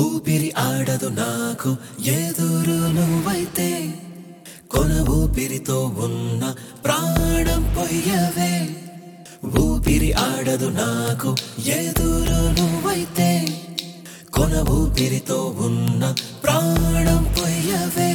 ఊపిరి ఆడదు నాకు ఎదురు నువ్వైతే కొన ఊపిరితో ఉన్న ప్రాణం పొయ్యవే ఊపిరి ఆడదు నాకు ఎదురు నువ్వైతే కొన ఊపిరితో ఉన్న ప్రాణం పొయ్యవే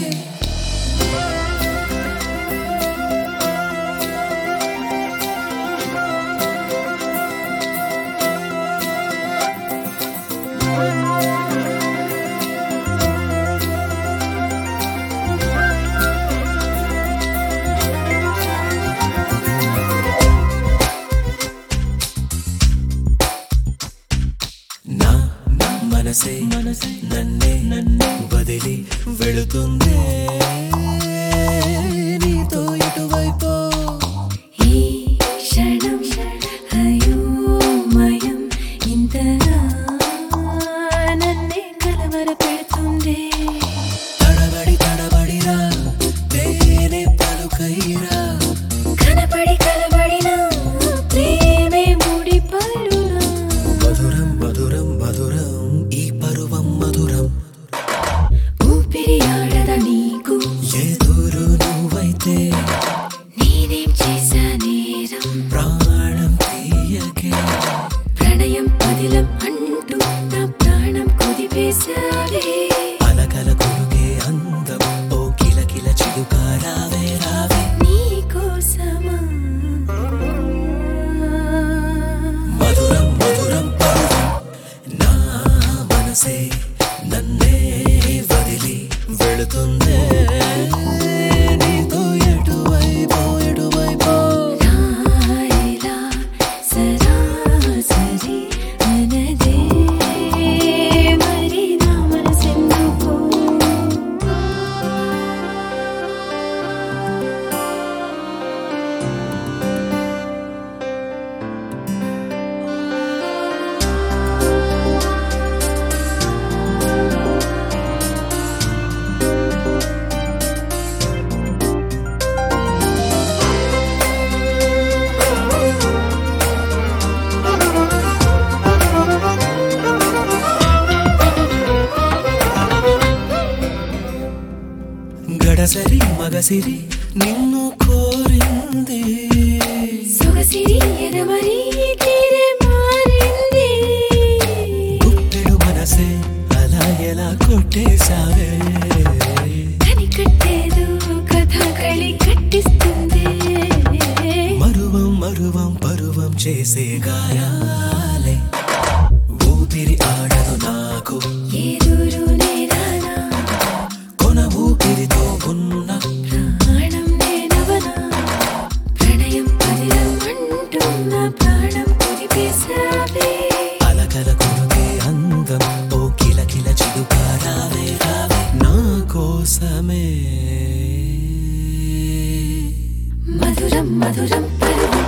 నా నా మనసే మనసే నన్నే నన్నే వదిలి వెళుతుందే నీతో ఇటువైపు ఈ క్షణం అయోమయం ఇంతగా నన్నే కలవర పెడుతుందే తడబడి తడబడిరా తేనె పలుకైరా కనపడి కలబడిన ప్రేమే ముడిపడునా మధురం మధురం మధురం ఈ పరువం మధురం ఊపిరి ఆడద నీకు ఎదురు నువ్వైతే నేనేం చేశా నేరం ప్రాణం తీయకే ప్రణయం పదిలం అంటూ నా ప్రాణం కుదిపేశావే అలకల కొరుగే అందం ఓ కిల కిల చిలుక రావే రావే నీకోసమా మధురం మధురం పరువం నా మనసే నన్నే వదిలి వెళుతుందే నీతో ఎటువైపో ఎటువైపో రాయిలా సరాసరి అనదే మరి నా మనసెందుకో గడసరి మగసిరి నిన్ను కోరింది సొగసిరి ఎదమరి తీరే మారింది గుప్పెడు మనసే అలా ఎలా కొట్టేశావే కనికట్టేదో కథ కళి కట్టిస్తుంది మరువం మరువం పరువం చేసే గాయాలే ఊపిరి ఆడదు నాకు ఎదురు నేరానా కొన ఊపిరితో ఉన్న ప్రాణం నేనవనా ప్రణయం పదిలం అంటున్న ప్రాణం కుదిపేశావే అలకల కొరుగే అందం ఓ కిల కిల చిలుక రావే రావే నా కోసమే మధురం మధురం పరువం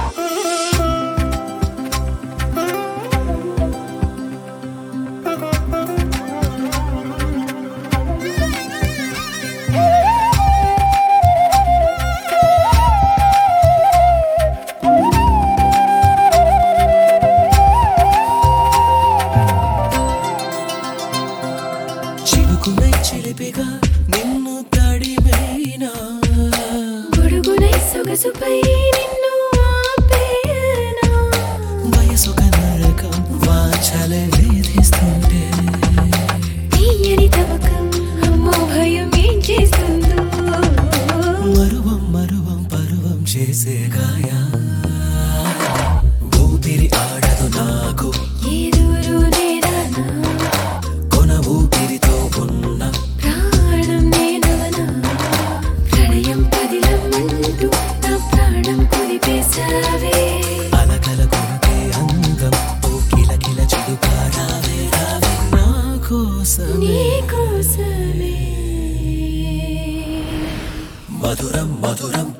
చిలుకునే చిలిపిగా నిన్ను తడిమైనా గొడుగునై సొగసుపై నిన్ను ఆపేయనా వయసు నరకం వాచలే వేధిస్తుంటే తీయని తవకం అమ్మో భయం ఏం చేస్తుందో మరువం మరువం పరువం చేసే గాయా ఊపిరి ఆడదు నాకు ఎదురు నేరానా కొన ఊపిరితో ఉన్న ప్రాణం నేనవనా ప్రణయం పదిలం అంటూ నా ప్రాణం కుదిపేశావే అలకల కొరకే అందం ఓ కిల కిల చిలుక రావే రావే నా కోసమే నీకోసమే మధురం మధురం